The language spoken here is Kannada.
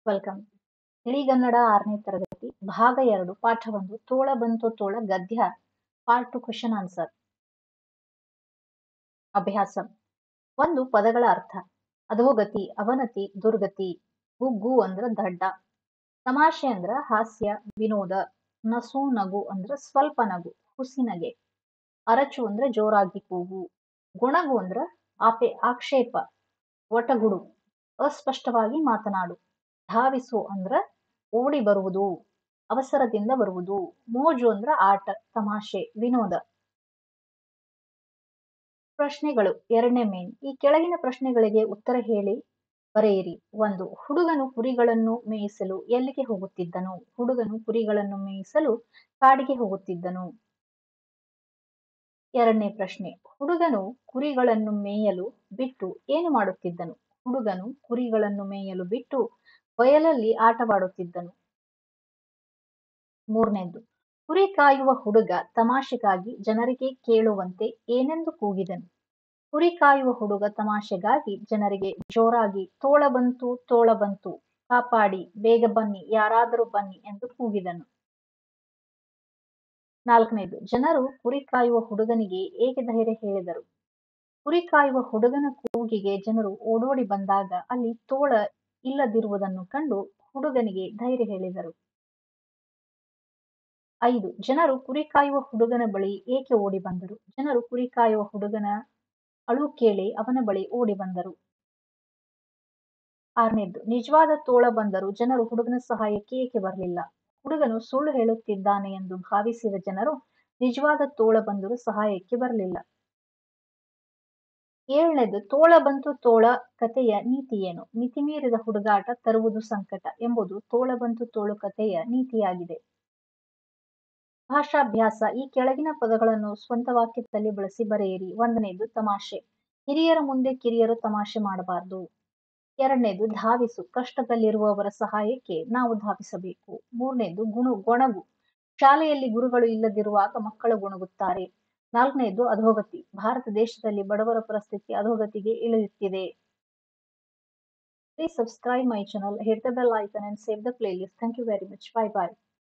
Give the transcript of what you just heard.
ವೆಲ್ಕಮ್ ತಿಳಿಗನ್ನಡ ಆರನೇ ತರಗತಿ ಭಾಗ ಎರಡು ಪಾಠ ಒಂದು ತೋಳ ಬಂತು ತೋಳ ಗದ್ಯ ಪಾರ್ಟ್ ಟು ಕ್ವಶನ್ ಆನ್ಸರ್ ಅಭ್ಯಾಸ ಒಂದು ಪದಗಳ ಅರ್ಥ ಅಧೋಗತಿ ಅವನತಿ ದುರ್ಗತಿ ಗುಗ್ಗು ಅಂದ್ರ ದಡ್ಡ ತಮಾಷೆ ಅಂದ್ರ ಹಾಸ್ಯ ವಿನೋದ ನಸು ನಗು ಅಂದ್ರ ಸ್ವಲ್ಪ ನಗು ಹುಸಿನಗೆ ಅರಚು ಅಂದ್ರ ಜೋರಾಗಿ ಕೂಗು ಗುಣಗು ಅಂದ್ರ ಆಪೆ ಆಕ್ಷೇಪ ಒಟಗುಡು ಅಸ್ಪಷ್ಟವಾಗಿ ಮಾತನಾಡು ಧಾವಿಸು ಅಂದ್ರ ಓಡಿ ಬರುವುದು ಅವಸರದಿಂದ ಬರುವುದು ಮೋಜು ಅಂದ್ರ ಆಟ ತಮಾಷೆ ವಿನೋದ ಪ್ರಶ್ನೆಗಳು ಎರಡನೇ ಮೇನ್ ಈ ಕೆಳಗಿನ ಪ್ರಶ್ನೆಗಳಿಗೆ ಉತ್ತರ ಹೇಳಿ ಬರೆಯಿರಿ ಒಂದು ಹುಡುಗನು ಕುರಿಗಳನ್ನು ಮೇಯಿಸಲು ಎಲ್ಲಿಗೆ ಹೋಗುತ್ತಿದ್ದನು ಹುಡುಗನು ಕುರಿಗಳನ್ನು ಮೇಯಿಸಲು ಕಾಡಿಗೆ ಹೋಗುತ್ತಿದ್ದನು ಎರಡನೇ ಪ್ರಶ್ನೆ ಹುಡುಗನು ಕುರಿಗಳನ್ನು ಮೇಯಲು ಬಿಟ್ಟು ಏನು ಮಾಡುತ್ತಿದ್ದನು ಹುಡುಗನು ಕುರಿಗಳನ್ನು ಮೇಯಲು ಬಿಟ್ಟು ಬಯಲಲ್ಲಿ ಆಟವಾಡುತ್ತಿದ್ದನು ಮೂರನೇದ್ದು ಕುರಿ ಕಾಯುವ ಹುಡುಗ ತಮಾಷೆಗಾಗಿ ಜನರಿಗೆ ಕೇಳುವಂತೆ ಏನೆಂದು ಕೂಗಿದನು ಕುರಿ ಕಾಯುವ ಹುಡುಗ ತಮಾಷೆಗಾಗಿ ಜನರಿಗೆ ಜೋರಾಗಿ ತೋಳ ಬಂತು ತೋಳ ಬಂತು ಕಾಪಾಡಿ ಬೇಗ ಬನ್ನಿ ಯಾರಾದರೂ ಬನ್ನಿ ಎಂದು ಕೂಗಿದನು ನಾಲ್ಕನೇದು ಜನರು ಕುರಿ ಕಾಯುವ ಹುಡುಗನಿಗೆ ಏಕೆ ಧೈರ್ಯ ಹೇಳಿದರು ಕುರಿ ಕಾಯುವ ಹುಡುಗನ ಕೂಗಿಗೆ ಜನರು ಓಡೋಡಿ ಬಂದಾಗ ಅಲ್ಲಿ ತೋಳ ಇಲ್ಲದಿರುವುದನ್ನು ಕಂಡು ಹುಡುಗನಿಗೆ ಧೈರ್ಯ ಹೇಳಿದರು ಐದು ಜನರು ಕುರಿ ಕಾಯುವ ಹುಡುಗನ ಬಳಿ ಏಕೆ ಓಡಿ ಬಂದರು ಜನರು ಕುರಿ ಕಾಯುವ ಹುಡುಗನ ಅಳು ಕೇಳಿ ಅವನ ಬಳಿ ಓಡಿ ಬಂದರು ಆರನೇದ್ದು ನಿಜವಾದ ತೋಳ ಬಂದರು ಜನರು ಹುಡುಗನ ಸಹಾಯಕ್ಕೆ ಏಕೆ ಬರಲಿಲ್ಲ ಹುಡುಗನು ಸುಳ್ಳು ಹೇಳುತ್ತಿದ್ದಾನೆ ಎಂದು ಭಾವಿಸಿದ ಜನರು ನಿಜವಾದ ತೋಳ ಬಂದರು ಸಹಾಯಕ್ಕೆ ಬರಲಿಲ್ಲ ಏಳನೇದು ತೋಳ ಬಂತು ತೋಳ ಕಥೆಯ ನೀತಿ ಏನು ಮಿತಿಮೀರಿದ ಹುಡುಗಾಟ ತರುವುದು ಸಂಕಟ ಎಂಬುದು ತೋಳ ಬಂತು ತೋಳು ಕಥೆಯ ನೀತಿಯಾಗಿದೆ ಭಾಷಾಭ್ಯಾಸ ಈ ಕೆಳಗಿನ ಪದಗಳನ್ನು ಸ್ವಂತ ವಾಕ್ಯದಲ್ಲಿ ಬಳಸಿ ಬರೆಯಿರಿ ಒಂದನೇದು ತಮಾಷೆ ಹಿರಿಯರ ಮುಂದೆ ಕಿರಿಯರು ತಮಾಷೆ ಮಾಡಬಾರದು ಎರಡನೇದು ಧಾವಿಸು ಕಷ್ಟದಲ್ಲಿರುವವರ ಸಹಾಯಕ್ಕೆ ನಾವು ಧಾವಿಸಬೇಕು ಮೂರನೇದು ಗುಣು ಗೊಣಗು ಶಾಲೆಯಲ್ಲಿ ಗುರುಗಳು ಇಲ್ಲದಿರುವಾಗ ಮಕ್ಕಳು ಗುಣಗುತ್ತಾರೆ ನಾಲ್ಕನೇದು ಅಧೋಗತಿ ಭಾರತ ದೇಶದಲ್ಲಿ ಬಡವರ ಪರಿಸ್ಥಿತಿ ಅಧೋಗತಿಗೆ ಇಳಿಯುತ್ತಿದೆ Please subscribe my channel, hit the bell icon and save the playlist. Thank you very much. Bye bye.